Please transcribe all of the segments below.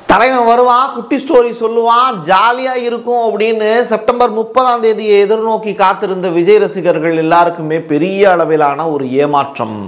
தலைவன் வருவான் குட்டி ஸ்டோரி சொல்லுவான் ஜாலியாக இருக்கும் அப்படின்னு செப்டம்பர் முப்பதாம் தேதியை எதிர்நோக்கி காத்திருந்த விஜய் ரசிகர்கள் எல்லாருக்குமே பெரிய அளவிலான ஒரு ஏமாற்றம்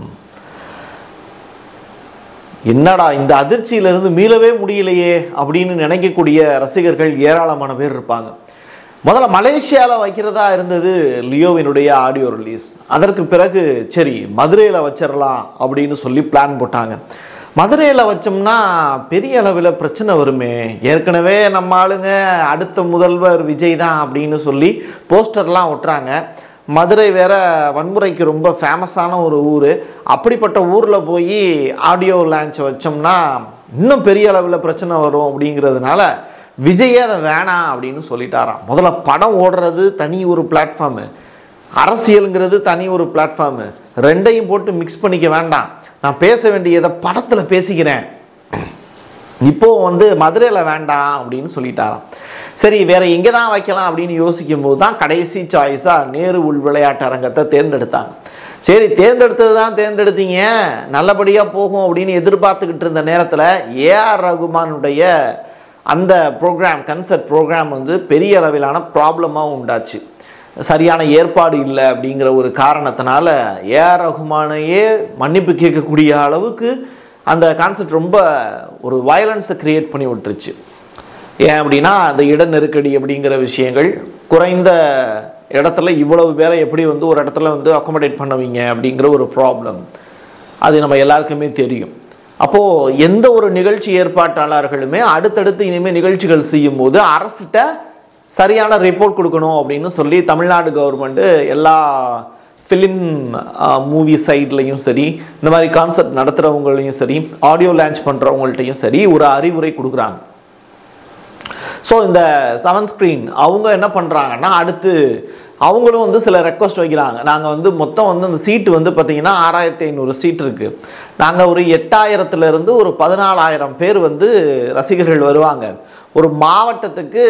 என்னடா இந்த அதிர்ச்சியிலிருந்து மீளவே முடியலையே அப்படின்னு நினைக்கக்கூடிய ரசிகர்கள் ஏராளமான பேர் இருப்பாங்க முதல்ல மலேசியாவில் வைக்கிறதா இருந்தது லியோவினுடைய ஆடியோ ரிலீஸ் அதற்கு பிறகு சரி மதுரையில் வச்சிடலாம் அப்படின்னு சொல்லி பிளான் போட்டாங்க மதுரையில் வச்சோம்னா பெரிய அளவில் பிரச்சனை வருமே ஏற்கனவே நம்ம ஆளுங்க அடுத்த முதல்வர் விஜய் தான் அப்படின்னு சொல்லி போஸ்டர்லாம் ஒட்டுறாங்க மதுரை வேற வன்முறைக்கு ரொம்ப ஃபேமஸான ஒரு ஊர் அப்படிப்பட்ட ஊரில் போய் ஆடியோ லான்ச் வச்சோம்னா இன்னும் பெரிய அளவில் பிரச்சனை வரும் அப்படிங்கிறதுனால விஜயே அதை வேணாம் அப்படின்னு சொல்லிட்டாராம் முதல்ல படம் ஓடுறது தனி ஒரு பிளாட்ஃபார்மு அரசியலுங்கிறது தனி ஒரு பிளாட்ஃபார்மு ரெண்டையும் போட்டு மிக்ஸ் பண்ணிக்க வேண்டாம் நான் பேச வேண்டியதை படத்தில் பேசிக்கிறேன் இப்போ வந்து மதுரையில் வேண்டாம் அப்படின்னு சொல்லிட்டாராம் சரி வேற எங்கே தான் வைக்கலாம் அப்படின்னு யோசிக்கும் போது தான் கடைசி சாய்ஸாக நேரு உள் விளையாட்டு அரங்கத்தை தேர்ந்தெடுத்தாங்க சரி தேர்ந்தெடுத்தது தான் தேர்ந்தெடுத்தீங்க நல்லபடியாக போகும் அப்படின்னு எதிர்பார்த்துக்கிட்டு இருந்த நேரத்தில் ஏஆர் ரகுமானுடைய அந்த ப்ரோக்ராம் கன்சர்ட் ப்ரோக்ராம் வந்து பெரிய அளவிலான ப்ராப்ளமாக உண்டாச்சு சரியான ஏற்பாடு இல்லை அப்படிங்கிற ஒரு காரணத்தினால ஏஆர் ரகுமானையே மன்னிப்பு கேட்கக்கூடிய அளவுக்கு அந்த கான்செப்ட் ரொம்ப ஒரு வயலன்ஸை கிரியேட் பண்ணி விட்டுருச்சு ஏன் அப்படின்னா அந்த இட நெருக்கடி அப்படிங்கிற விஷயங்கள் குறைந்த இடத்துல இவ்வளவு பேரை எப்படி வந்து ஒரு இடத்துல வந்து அக்கோமடேட் பண்ணுவீங்க அப்படிங்கிற ஒரு ப்ராப்ளம் அது நம்ம எல்லாருக்குமே தெரியும் அப்போது எந்த ஒரு நிகழ்ச்சி ஏற்பாட்டாளர்களுமே அடுத்தடுத்து இனிமேல் நிகழ்ச்சிகள் செய்யும் போது அரசிட்ட சரியான ரிப்போர்ட் கொடுக்கணும் அப்படின்னு சொல்லி தமிழ்நாடு கவர்மெண்ட்டு எல்லா ஃபிலிம் மூவி சைட்லையும் சரி இந்த மாதிரி கான்செப்ட் நடத்துகிறவங்களையும் சரி ஆடியோ லான்ச் பண்ணுறவங்கள்ட்டையும் சரி ஒரு அறிவுரை கொடுக்குறாங்க ஸோ இந்த செவன் ஸ்க்ரீன் அவங்க என்ன பண்ணுறாங்கன்னா அடுத்து அவங்களும் வந்து சில ரெக்வஸ்ட் வைக்கிறாங்க நாங்கள் வந்து மொத்தம் வந்து அந்த சீட்டு வந்து பார்த்தீங்கன்னா ஆறாயிரத்தி ஐநூறு சீட் இருக்குது நாங்கள் ஒரு எட்டாயிரத்துலேருந்து ஒரு பதினாலாயிரம் பேர் வந்து ரசிகர்கள் வருவாங்க ஒரு மாவட்டத்துக்கு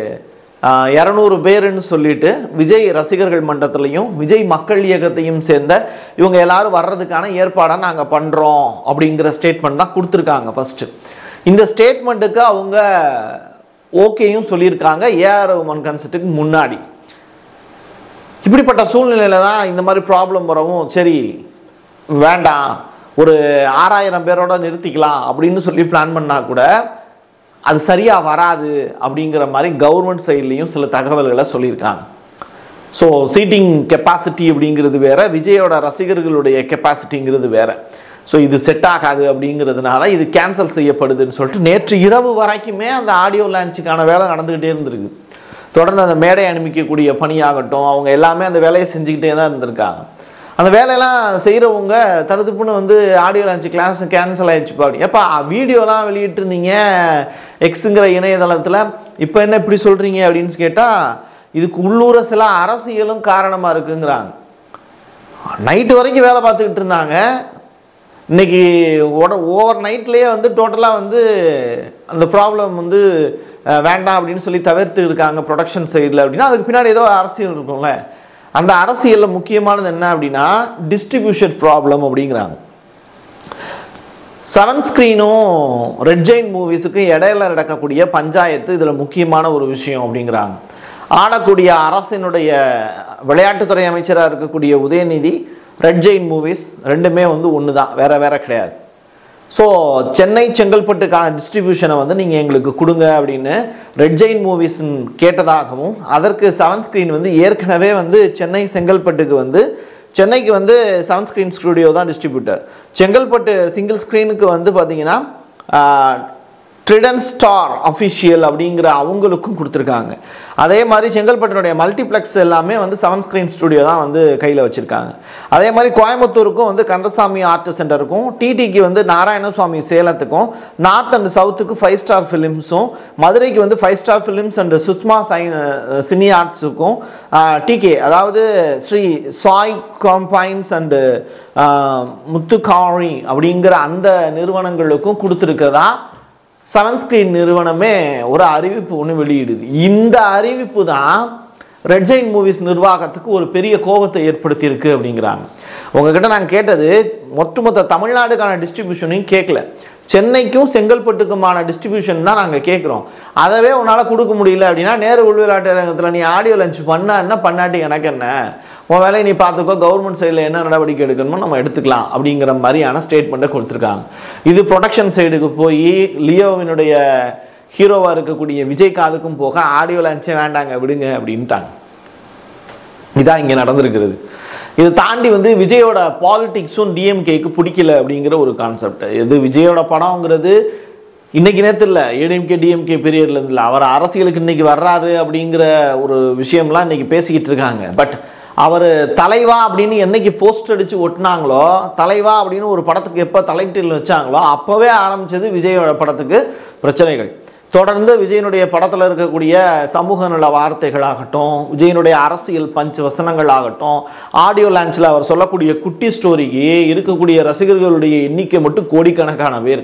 இரநூறு பேருன்னு சொல்லிட்டு விஜய் ரசிகர்கள் மன்றத்திலையும் விஜய் மக்கள் இயக்கத்தையும் சேர்ந்த இவங்க எல்லாரும் வர்றதுக்கான ஏற்பாடை நாங்கள் பண்ணுறோம் அப்படிங்கிற ஸ்டேட்மெண்ட் தான் கொடுத்துருக்காங்க ஃபஸ்ட்டு இந்த ஸ்டேட்மெண்ட்டுக்கு அவங்க ஓகேயும் சொல்லியிருக்காங்க ஏஆர் ரகுமான் கன்சர்ட்டுக்கு முன்னாடி இப்படிப்பட்ட சூழ்நிலையில தான் இந்த மாதிரி ப்ராப்ளம் வரவும் சரி வேண்டாம் ஒரு ஆறாயிரம் பேரோட நிறுத்திக்கலாம் அப்படின்னு சொல்லி பிளான் பண்ணால் கூட அது சரியாக வராது அப்படிங்கிற மாதிரி கவர்மெண்ட் சைட்லேயும் சில தகவல்களை சொல்லியிருக்காங்க ஸோ சீட்டிங் கெப்பாசிட்டி அப்படிங்கிறது வேற விஜயோட ரசிகர்களுடைய கெப்பாசிட்டிங்கிறது வேற ஸோ இது செட் ஆகாது அப்படிங்கிறதுனால இது கேன்சல் செய்யப்படுதுன்னு சொல்லிட்டு நேற்று இரவு வரைக்குமே அந்த ஆடியோ லான்ச்சுக்கான வேலை நடந்துக்கிட்டே இருந்திருக்கு தொடர்ந்து அந்த மேடை அனுப்பிக்கக்கூடிய பணியாகட்டும் அவங்க எல்லாமே அந்த வேலையை செஞ்சுக்கிட்டே தான் இருந்திருக்காங்க அந்த வேலையெல்லாம் செய்கிறவங்க தடுத்துப்புன்னு வந்து ஆடியோ லான்ச் கிளாஸ் கேன்சல் ஆயிடுச்சுப்பா அப்படி எப்பா வீடியோலாம் வெளியிட்டிருந்தீங்க எக்ஸுங்கிற இணையதளத்தில் இப்போ என்ன இப்படி சொல்கிறீங்க அப்படின்னு கேட்டால் இதுக்கு உள்ளூர சில அரசியலும் காரணமாக இருக்குங்கிறாங்க நைட்டு வரைக்கும் வேலை பார்த்துக்கிட்டு இருந்தாங்க இன்னைக்கு உட ஓவர் நைட்லேயே வந்து டோட்டலாக வந்து அந்த ப்ராப்ளம் வந்து அஹ், வேண்டாம் அப்படின்னு சொல்லி தவிர்த்து இருக்காங்க ப்ரொடக்ஷன் சைடில் அப்படின்னா அதுக்கு பின்னாடி ஏதோ அரசியல் இருக்கும்ல அந்த அரசியலில் முக்கியமானது என்ன அப்படின்னா டிஸ்ட்ரிபியூஷன் ப்ராப்ளம் அப்படிங்கிறாங்க செவன் ஸ்க்ரீனும் ரெட் ஜெயின் மூவிஸுக்கும் இடையில நடக்கக்கூடிய பஞ்சாயத்து இதில் முக்கியமான ஒரு விஷயம் அப்படிங்கிறாங்க ஆளக்கூடிய அரசினுடைய விளையாட்டுத்துறை அமைச்சராக இருக்கக்கூடிய உதயநிதி ரெட் ஜெயின் மூவிஸ் ரெண்டுமே வந்து ஒன்று தான் வேற வேற கிடையாது ஸோ சென்னை செங்கல்பட்டுக்கான டிஸ்ட்ரிபியூஷனை வந்து நீங்கள் எங்களுக்கு கொடுங்க அப்படின்னு ரெட் ஜெயின் மூவிஸ் கேட்டதாகவும் அதற்கு செவன் ஸ்க்ரீன் வந்து ஏற்கனவே வந்து சென்னை செங்கல்பட்டுக்கு வந்து சென்னைக்கு வந்து செவன் ஸ்க்ரீன் ஸ்டுடியோ தான் டிஸ்ட்ரிபியூட்டர் செங்கல்பட்டு சிங்கிள் ஸ்க்ரீனுக்கு வந்து பார்த்தீங்கன்னா ட்ரிடன் ஸ்டார் அஃபிஷியல் அப்படிங்கிற அவங்களுக்கும் கொடுத்துருக்காங்க அதே மாதிரி செங்கல்பட்டினுடைய மல்டிப்ளெக்ஸ் எல்லாமே வந்து செவன் ஸ்க்ரீன் ஸ்டுடியோ தான் வந்து கையில் வச்சுருக்காங்க அதே மாதிரி கோயம்புத்தூருக்கும் வந்து கந்தசாமி ஆர்ட் சென்டருக்கும் டிடிக்கு வந்து நாராயணசுவாமி சேலத்துக்கும் நார்த் அண்ட் சவுத்துக்கு ஃபைவ் ஸ்டார் ஃபிலிம்ஸும் மதுரைக்கு வந்து five star films and Sushma Sai cine ஆர்ட்ஸுக்கும் D K Sri Sai combines and Muthukari அப்படிங்கிற அந்த நிறுவனங்களுக்கும் கொடுத்துருக்கதா செவன் ஸ்க்ரீன் நிறுவனமே ஒரு அறிவிப்பு ஒன்று வெளியிடுது இந்த அறிவிப்பு தான் ரெட் ஜெயின் மூவிஸ் நிர்வாகத்துக்கு ஒரு பெரிய கோபத்தை ஏற்படுத்தியிருக்கு அப்படிங்கிறாங்க உங்ககிட்ட நாங்கள் கேட்டது ஒட்டுமொத்த தமிழ்நாடுக்கான டிஸ்ட்ரிபியூஷனையும் கேட்கல சென்னைக்கும் செங்கல்பட்டுக்குமான டிஸ்ட்ரிபியூஷன் தான் நாங்கள் கேட்குறோம் அதவே உன்னால் கொடுக்க முடியல அப்படின்னா நேரு உள்விளையாட்டு அரங்கத்தில் நீ ஆடியோ லஞ்ச் பண்ணா என்ன பண்ணாட்டி எனக்கு என்ன உன் வேலையை நீ பார்த்துக்கோ கவர்மெண்ட் சைடில் என்ன நடவடிக்கை எடுக்கணுமோ நம்ம எடுத்துக்கலாம் அப்படிங்கிற மாதிரியான ஸ்டேட்மெண்ட்டை கொடுத்துருக்காங்க இது ப்ரொடக்ஷன் சைடுக்கு போய் லியோவினுடைய ஹீரோவாக இருக்கக்கூடிய விஜய் காதுக்கும் போக ஆடியோ லான்ச்சே வேண்டாங்க விடுங்க அப்படின்ட்டாங்க இதான் இங்கே நடந்திருக்கிறது இது தாண்டி வந்து விஜயோட பாலிடிக்ஸும் டிஎம்கேக்கு பிடிக்கல அப்படிங்கிற ஒரு கான்செப்ட் இது விஜயோட படம்ங்கிறது இன்னைக்கு நேரத்தில் இல்லை ஏடிஎம்கே டிஎம்கே பீரியட்லேருந்து இல்லை அவர் அரசியலுக்கு இன்னைக்கு வர்றாரு அப்படிங்கிற ஒரு விஷயம்லாம் இன்னைக்கு பேசிக்கிட்டு இருக்காங்க பட் அவர் தலைவா அப்படின்னு என்னைக்கு போஸ்ட் அடித்து ஒட்டினாங்களோ தலைவா அப்படின்னு ஒரு படத்துக்கு எப்போ தலைட்டில் வச்சாங்களோ அப்போவே ஆரம்பிச்சது விஜயோட படத்துக்கு பிரச்சனைகள் தொடர்ந்து விஜயனுடைய படத்தில் இருக்கக்கூடிய சமூக நல வார்த்தைகளாகட்டும் விஜயனுடைய அரசியல் பஞ்ச் வசனங்கள் ஆகட்டும் ஆடியோ லான்ச்சில் அவர் சொல்லக்கூடிய குட்டி ஸ்டோரிக்கு இருக்கக்கூடிய ரசிகர்களுடைய எண்ணிக்கை மட்டும் கோடிக்கணக்கான பேர்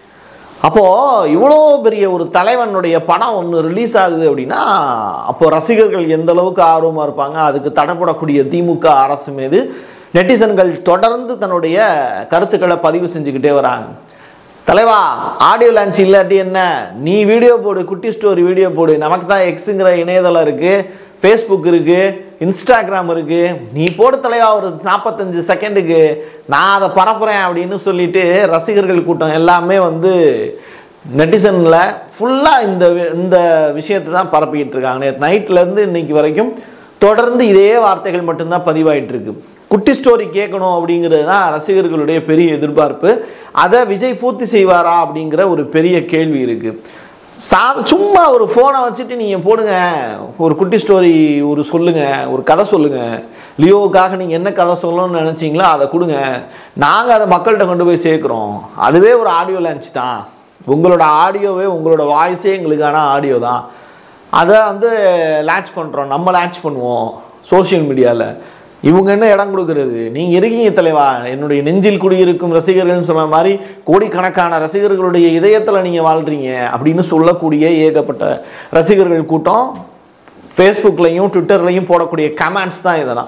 அப்போது இவ்வளோ பெரிய ஒரு தலைவனுடைய படம் ஒன்று ரிலீஸ் ஆகுது அப்படின்னா அப்போ ரசிகர்கள் எந்த அளவுக்கு ஆர்வமாக இருப்பாங்க அதுக்கு தடைப்படக்கூடிய திமுக அரசு மீது நெட்டிசன்கள் தொடர்ந்து தன்னுடைய கருத்துக்களை பதிவு செஞ்சுக்கிட்டே வராங்க தலைவா ஆடியோ லான்ச் இல்லாட்டி என்ன நீ வீடியோ போடு குட்டி ஸ்டோரி வீடியோ போடு நமக்கு தான் எக்ஸுங்கிற இணையதளம் இருக்குது ஃபேஸ்புக் இருக்குது இன்ஸ்டாகிராம் இருக்குது நீ போடு தலைவா ஒரு நாற்பத்தஞ்சு செகண்டுக்கு நான் அதை பரப்புகிறேன் அப்படின்னு சொல்லிட்டு ரசிகர்கள் கூட்டம் எல்லாமே வந்து நெட்டிசனில் ஃபுல்லாக இந்த வி- இந்த விஷயத்தை தான் பரப்பிக்கிட்டு இருக்காங்க நேற்று நைட்லேருந்து இன்னைக்கு வரைக்கும் தொடர்ந்து இதே வார்த்தைகள் மட்டும்தான் பதிவாயிட்டு இருக்கு குட்டி ஸ்டோரி கேட்கணும் அப்படிங்கிறது தான் ரசிகர்களுடைய பெரிய எதிர்பார்ப்பு அதை விஜய் பூர்த்தி செய்வாரா அப்படிங்கிற ஒரு பெரிய கேள்வி இருக்கு சா சும்மா ஒரு ஃபோனை வச்சுட்டு நீங்கள் போடுங்க ஒரு குட்டி ஸ்டோரி ஒரு சொல்லுங்க ஒரு கதை சொல்லுங்க லியோவுக்காக நீங்கள் என்ன கதை சொல்லணும்னு நினச்சிங்களோ அதை கொடுங்க நாங்கள் அதை மக்கள்கிட்ட கொண்டு போய் சேர்க்குறோம் அதுவே ஒரு ஆடியோ லான்ச் தான் உங்களோட ஆடியோவே உங்களோட வாய்ஸே எங்களுக்கான ஆடியோ தான் அதை வந்து லான்ச் பண்ணுறோம் நம்ம லான்ச் பண்ணுவோம் சோஷியல் மீடியாவில் இவங்க என்ன இடம் கொடுக்கறது நீங்கள் இருக்கீங்க தலைவா என்னுடைய நெஞ்சில் குடியிருக்கும் ரசிகர்கள்னு சொன்ன மாதிரி கோடிக்கணக்கான ரசிகர்களுடைய இதயத்தில் நீங்கள் வாழ்றீங்க அப்படின்னு சொல்லக்கூடிய ஏகப்பட்ட ரசிகர்கள் கூட்டம் ஃபேஸ்புக்லையும் ட்விட்டர்லையும் போடக்கூடிய கமெண்ட்ஸ் தான் இதெல்லாம்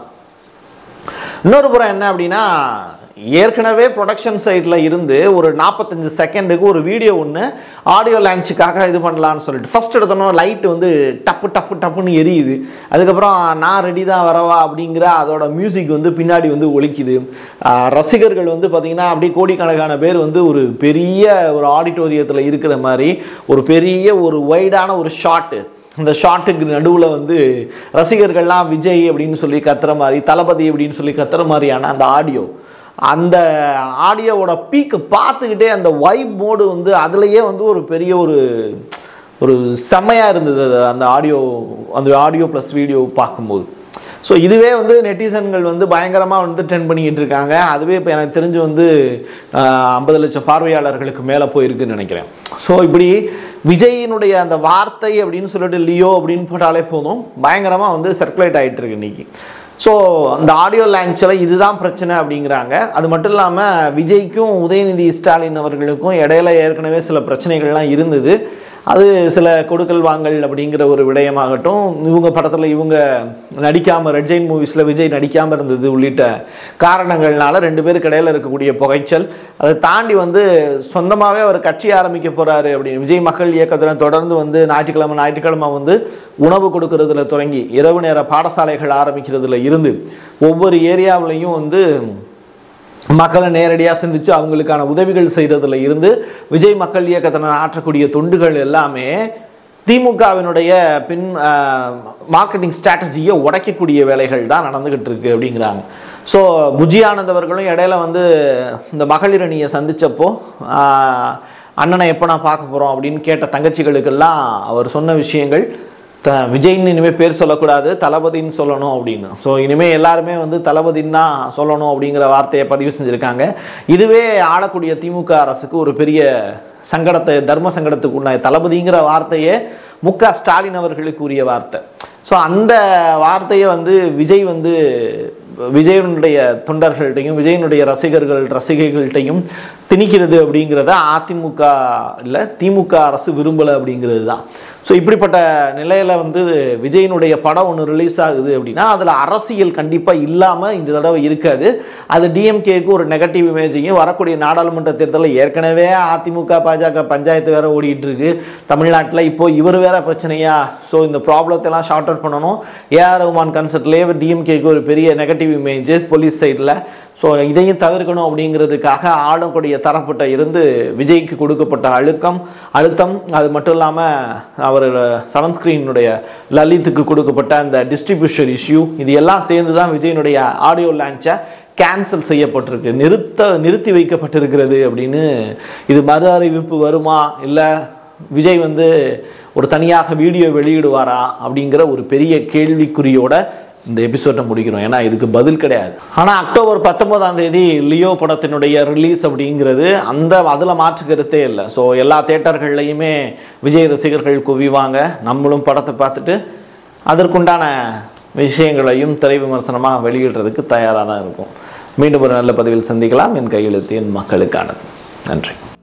இன்னொரு புறம் என்ன அப்படின்னா ஏற்கனவே ப்ரொடக்ஷன் சைடில் இருந்து ஒரு நாற்பத்தஞ்சு செகண்டுக்கு ஒரு வீடியோ ஒன்று ஆடியோ லான்ச்சுக்காக இது பண்ணலான்னு சொல்லிட்டு ஃபர்ஸ்ட் எடுத்தோன்னா லைட் வந்து டப்பு டப்பு டப்புன்னு எரியுது அதுக்கப்புறம் நான் ரெடி தான் வரவா அப்படிங்கிற அதோட மியூசிக் வந்து பின்னாடி வந்து ஒலிக்குது ஆஹ் ரசிகர்கள் வந்து பார்த்திங்கன்னா அப்படியே கோடிக்கணக்கான பேர் வந்து ஒரு பெரிய ஒரு ஆடிட்டோரியத்தில் இருக்கிற மாதிரி ஒரு பெரிய ஒரு வைடான ஒரு ஷாட்டு இந்த ஷாட்டுக்கு நடுவில் வந்து ரசிகர்கள்லாம் விஜய் அப்படின்னு சொல்லி கத்துற மாதிரி தளபதி அப்படின்னு சொல்லி கத்துற மாதிரியான அந்த ஆடியோ அந்த ஆடியோவோட பீக்கு பார்த்துக்கிட்டே அந்த வைப் மோடு வந்து அதுலேயே வந்து ஒரு பெரிய ஒரு ஒரு செம்மையாக இருந்தது அது அந்த ஆடியோ அந்த ஆடியோ ப்ளஸ் வீடியோ பார்க்கும்போது ஸோ இதுவே வந்து நெட்டிசன்கள் வந்து பயங்கரமாக வந்து ட்ரெண்ட் பண்ணிக்கிட்டு இருக்காங்க அதுவே இப்போ எனக்கு தெரிஞ்சு வந்து ஐம்பது லட்சம் பார்வையாளர்களுக்கு மேலே போயிருக்குன்னு நினைக்கிறேன் ஸோ இப்படி விஜயினுடைய அந்த வார்த்தை அப்படின்னு சொல்லிட்டு லியோ அப்படின்னு போட்டாலே போதும் பயங்கரமாக வந்து சர்க்குலேட் ஆகிட்டு இருக்கு இன்னைக்கு ஸோ அந்த ஆடியோ லான்ச்சில் இதுதான் பிரச்சனை அப்படிங்கிறாங்க அது மட்டும் இல்லாமல் விஜய்க்கும் உதயநிதி ஸ்டாலின் அவர்களுக்கும் இடையில ஏற்கனவே சில பிரச்சனைகள்லாம் இருந்தது அது சில கொடுக்கல் வாங்கல் அப்படிங்கிற ஒரு விடயமாகட்டும் இவங்க படத்தில் இவங்க நடிக்காமல் ரெட் ஜெயின் மூவிஸில் விஜய் நடிக்காமல் இருந்தது உள்ளிட்ட காரணங்கள்னால ரெண்டு பேருக்கு இடையில இருக்கக்கூடிய புகைச்சல் அதை தாண்டி வந்து சொந்தமாகவே அவர் கட்சி ஆரம்பிக்க போகிறாரு அப்படின்னு விஜய் மக்கள் இயக்கத்தில் தொடர்ந்து வந்து ஞாயிற்றுக்கிழமை ஞாயிற்றுக்கிழமை வந்து உணவு கொடுக்கறதுல தொடங்கி இரவு நேர பாடசாலைகள் ஆரம்பிக்கிறதுல இருந்து ஒவ்வொரு ஏரியாவிலையும் வந்து மக்களை நேரடியாக சந்தித்து அவங்களுக்கான உதவிகள் செய்கிறதுல இருந்து விஜய் மக்கள் இயக்கத்தினர் ஆற்றக்கூடிய தொண்டுகள் எல்லாமே திமுகவினுடைய பின் மார்க்கெட்டிங் ஸ்ட்ராட்டஜியை உடைக்கக்கூடிய வேலைகள் தான் நடந்துகிட்டு இருக்கு அப்படிங்கிறாங்க ஸோ புஜி ஆனந்த் அவர்களும் இடையில வந்து இந்த மகளிர் அணியை சந்திச்சப்போ ஆஹ், அண்ணனை எப்போ நான் பார்க்க போகிறோம் அப்படின்னு கேட்ட தங்கச்சிகளுக்கெல்லாம் அவர் சொன்ன விஷயங்கள் த விஜய்னு இனிமேல் பேர் சொல்லக்கூடாது தளபதின்னு சொல்லணும் அப்படின்னு ஸோ இனிமேல் எல்லாருமே வந்து தளபதின்னு தான் சொல்லணும் அப்படிங்கிற வார்த்தையை பதிவு செஞ்சுருக்காங்க இதுவே ஆளக்கூடிய திமுக அரசுக்கு ஒரு பெரிய சங்கடத்தை தர்ம சங்கடத்துக்கு உண்டாய தளபதிங்கிற வார்த்தையே மு க ஸ்டாலின் அவர்களுக்கு உரிய வார்த்தை ஸோ அந்த வார்த்தையை வந்து விஜய் வந்து விஜயனுடைய தொண்டர்கள்ட்டையும் விஜயனுடைய ரசிகர்கள் ரசிகைகள்கிட்டையும் திணிக்கிறது அப்படிங்கிறத அதிமுக இல்லை திமுக அரசு விரும்பலை அப்படிங்கிறது தான் ஸோ இப்படிப்பட்ட நிலையில் வந்து விஜயனுடைய படம் ஒன்று ரிலீஸ் ஆகுது அப்படின்னா அதில் அரசியல் கண்டிப்பாக இல்லாமல் இந்த தடவை இருக்காது அது டிஎம்கேக்கு ஒரு நெகட்டிவ் இமேஜையும் வரக்கூடிய நாடாளுமன்ற தேர்தலில் ஏற்கனவே அதிமுக பாஜக பஞ்சாயத்து வேற ஓடிட்டு இருக்கு தமிழ்நாட்டில் இப்போ இவர் வேற பிரச்சனையா ஸோ இந்த ப்ராப்ளத்தை எல்லாம் ஷார்ட் அவுட் பண்ணணும் ஏஆர் ரஹ்மான் கன்சர்ட்லேயே டிஎம்கேக்கு ஒரு பெரிய நெகட்டிவ் இமேஜ் போலீஸ் சைடில் ஸோ இதையும் தவிர்க்கணும் அப்படிங்கிறதுக்காக ஆளக்கூடிய தரப்பட்ட இருந்து விஜய்க்கு கொடுக்கப்பட்ட அழுத்தம் அழுத்தம் அது மட்டும் இல்லாமல் அவர் செவன் ஸ்க்ரீனுடைய லலித்துக்கு கொடுக்கப்பட்ட அந்த டிஸ்ட்ரிபியூஷன் இஷ்யூ இது எல்லாம் சேர்ந்து தான் விஜயனுடைய ஆடியோ லான்ச்சை கேன்சல் செய்யப்பட்டிருக்கு நிறுத்த நிறுத்தி வைக்கப்பட்டிருக்கிறது அப்படின்னு இது மறு அறிவிப்பு வருமா இல்லை விஜய் வந்து ஒரு தனியாக வீடியோ வெளியிடுவாரா அப்படிங்கிற ஒரு பெரிய கேள்விக்குறியோட இந்த எபிசோட்டை முடிக்கிறோம் ஏன்னா இதுக்கு பதில் கிடையாது ஆனால் அக்டோபர் பத்தொன்பதாம் தேதி லியோ படத்தினுடைய ரிலீஸ் அப்படிங்கிறது அந்த அதில் மாற்று கருத்தே இல்லை ஸோ எல்லா தேட்டர்கள்லையுமே விஜய் ரசிகர்கள் குவிவாங்க நம்மளும் படத்தை பார்த்துட்டு அதற்குண்டான விஷயங்களையும் திரை விமர்சனமாக வெளியிடுறதுக்கு தயாராக தான் இருக்கும் மீண்டும் ஒரு நல்ல பதிவில் சந்திக்கலாம் என் கையெழுத்து என் மக்களுக்கானது நன்றி